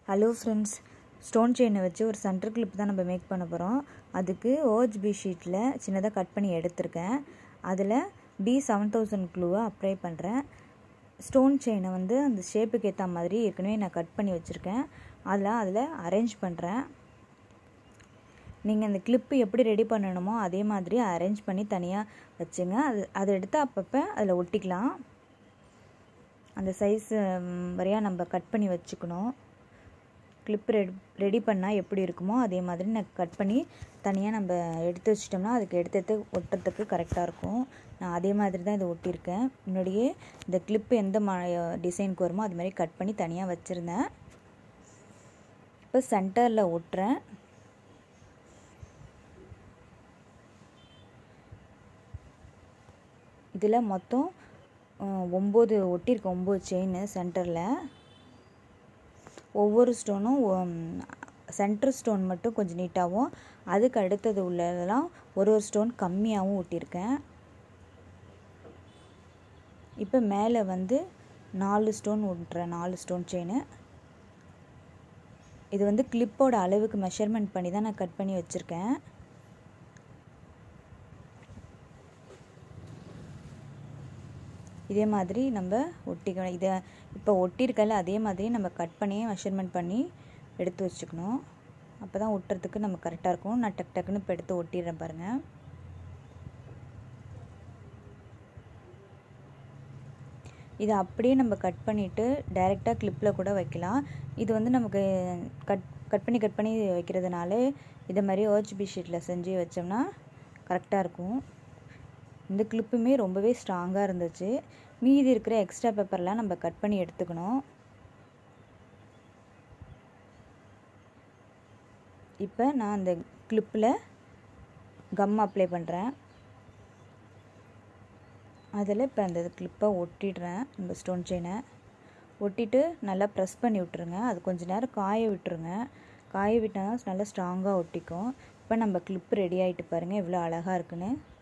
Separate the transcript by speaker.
Speaker 1: hello friends stone செயினை வச்சு ஒரு சென்டர் கிளிப் தான் நம்ம மேக் பண்ண போகிறோம் அதுக்கு ஓஹெச்பி ஷீட்டில் சின்னதாக கட் பண்ணி எடுத்திருக்கேன் அதில் பி செவன் தௌசண்ட் க்ளூவை அப்ளை பண்ணுறேன் ஸ்டோன் செயினை வந்து அந்த ஷேப்புக்கு ஏற்ற மாதிரி ஏற்கனவே நான் கட் பண்ணி வச்சுருக்கேன் அதில் அதில் அரேஞ்ச் பண்ணுறேன் நீங்கள் அந்த கிளிப்பு எப்படி ரெடி பண்ணணுமோ அதே மாதிரி அரேஞ்ச் பண்ணி தனியாக வச்சுங்க அது அதை எடுத்து அப்பப்போ அதில் ஒட்டிக்கலாம் அந்த சைஸ் வரையாக நம்ம கட் பண்ணி வச்சுக்கணும் கிளிப் ரெடி ரெடி பண்ணால் எப்படி இருக்குமோ அதே மாதிரி நான் கட் பண்ணி தனியாக நம்ம எடுத்து வச்சிட்டோம்னா அதுக்கு எடுத்து எடுத்து ஒட்டுறதுக்கு கரெக்டாக இருக்கும் நான் அதே மாதிரி தான் இதை ஒட்டியிருக்கேன் முன்னாடியே இந்த கிளிப்பு எந்த மா டிசைனுக்கு வருமோ அது மாதிரி கட் பண்ணி தனியாக வச்சுருந்தேன் இப்போ சென்டரில் ஒட்டுறேன் இதில் மொத்தம் ஒம்பது ஒட்டியிருக்கேன் ஒம்பது செயின் சென்டரில் ஒவ்வொரு ஸ்டோனும் சென்டர் ஸ்டோன் மட்டும் கொஞ்சம் நீட்டாகவும் அதுக்கு அடுத்தது உள்ளதெல்லாம் ஒரு ஒரு ஸ்டோன் கம்மியாகவும் ஒட்டியிருக்கேன் இப்போ மேலே வந்து நாலு ஸ்டோன் ஒட்டுறேன் நாலு ஸ்டோன் செயின் இது வந்து கிளிப்போட அளவுக்கு மெஷர்மெண்ட் பண்ணி தான் நான் கட் பண்ணி வச்சுருக்கேன் இதே மாதிரி நம்ம ஒட்டிக்கணும் இதை இப்போ ஒட்டியிருக்கல அதே மாதிரி நம்ம கட் பண்ணி மெஷர்மெண்ட் பண்ணி எடுத்து வச்சுக்கணும் அப்போ தான் ஒட்டுறதுக்கு நம்ம கரெக்டாக இருக்கும் நான் டக் டக்குன்னு இப்போ எடுத்து ஒட்டிடுறேன் பாருங்கள் இதை அப்படியே நம்ம கட் பண்ணிவிட்டு டைரெக்டாக கிளிப்பில் கூட வைக்கலாம் இது வந்து நமக்கு கட் கட் பண்ணி கட் பண்ணி வைக்கிறதுனால இதை மாதிரி ஓஹெச்பி ஷீட்டில் செஞ்சு வச்சோம்னா கரெக்டாக இருக்கும் இந்த கிளிப்புமே ரொம்பவே ஸ்ட்ராங்காக இருந்துச்சு மீதி இருக்கிற எக்ஸ்ட்ரா பேப்பர்லாம் நம்ம கட் பண்ணி எடுத்துக்கணும் இப்போ நான் அந்த கிளிப்பில் கம் அப்ளை பண்ணுறேன் அதில் இப்போ அந்த கிளிப்பை ஒட்டிடுறேன் நம்ம ஸ்டோன் செயினை ஒட்டிட்டு நல்லா ப்ரெஸ் பண்ணி விட்டுருங்க அது கொஞ்சம் நேரம் காய விட்டுருங்க காய விட்டால் நல்லா ஸ்ட்ராங்காக ஒட்டிக்கும் இப்போ நம்ம கிளிப்பு ரெடி ஆகிட்டு பாருங்கள் எவ்வளோ அழகாக இருக்குன்னு